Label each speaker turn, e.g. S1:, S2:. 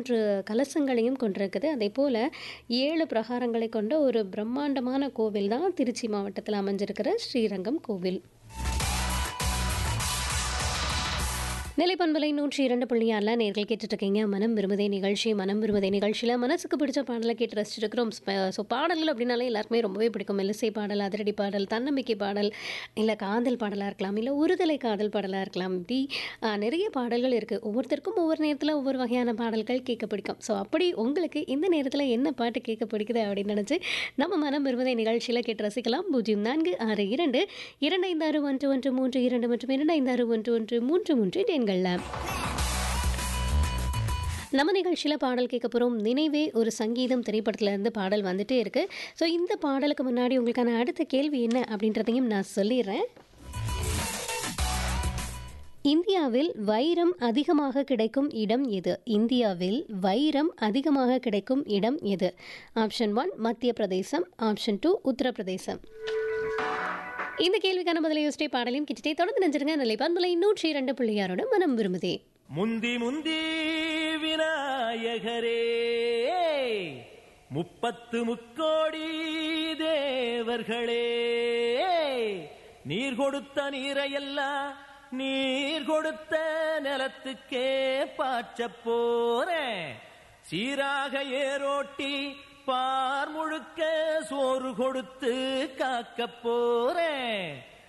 S1: மூன்று கலசங்களையும் கொண்டிருக்குது அதே போல் ஏழு பிரகாரங்களை கொண்ட ஒரு பிரம்மாண்டமான கோவில் தான் திருச்சி மாவட்டத்தில் அமைஞ்சிருக்கிற ஸ்ரீரங்கம் கோவில் நிலைப்பண்பலை நூற்றி இரண்டு புள்ளியாரில் நேர்கள் கேட்டுட்டு இருக்கீங்க மனம் விரும்புதே நிகழ்ச்சி மனம் விரும்புதே நிகழ்ச்சியில் மனசுக்கு பிடிச்ச பாடலை கேட்டு ரசிச்சிருக்கிறோம் ஸோ பாடல்கள் அப்படின்னாலே எல்லாருக்குமே ரொம்பவே பிடிக்கும் மெல்லிசை பாடல் அதிரடி பாடல் தன்னம்பிக்கை பாடல் இல்லை காதல் பாடலாக இருக்கலாம் இல்லை ஒருதலை காதல் பாடலாக இருக்கலாம் இப்படி ஆஹ், நிறைய பாடல்கள் இருக்குது ஒவ்வொருத்தருக்கும் ஒவ்வொரு நேரத்தில் ஒவ்வொரு வகையான பாடல்கள் கேட்க பிடிக்கும் ஸோ அப்படி உங்களுக்கு இந்த நேரத்தில் என்ன பாட்டு கேட்க பிடிக்குது அப்படின்னு நினச்சி நம்ம மனம் விரும்புதே நிகழ்ச்சியில் கேட்டு ரசிக்கலாம் பூஜ்ஜியம் நான்கு ஆறு இரண்டு இரண்டு ஐந்து ஆறு ஒன்று ஒன்று மூன்று இரண்டு மற்றும் இரண்டு ஐந்து ஆறு ஒன்று ஒன்று மூன்று மூன்று எண்களில் நம்ம நிகழ்ச்சியில் பாடல் கேட்க போகிறோம் நினைவே ஒரு சங்கீதம் திரைப்படத்துல இருந்து பாடல் வந்துட்டே இருக்கு ஸோ இந்த பாடலுக்கு முன்னாடி உங்களுக்கான அடுத்த கேள்வி என்ன அப்படின்றதையும் நான் சொல்லிடுறேன் இந்தியாவில் வைரம் அதிகமாக கிடைக்கும் இடம் எது இந்தியாவில் வைரம் அதிகமாக கிடைக்கும் இடம் எது ஆப்ஷன் ஒன் மத்திய பிரதேசம் ஆப்ஷன் டூ உத்தரப்பிரதேசம் இந்த கேள்விக்கான பதிலை யோசிச்சே பாடலையும் கிட்டே தொடர்ந்து நெஞ்சிருங்க நிலை பண்பலை நூற்றி இரண்டு புள்ளியாரோட மனம் விரும்புதே
S2: முந்தி முந்தி விநாயகரே முப்பத்து முக்கோடி தேவர்களே நீர் கொடுத்த நீரையெல்லாம் நீர் கொடுத்த நிலத்துக்கே பாய்ச்சப் போறேன் சீராக ஏரோட்டி பார் முழுக்க சோறு கொடுத்து காக்கப் போறேன்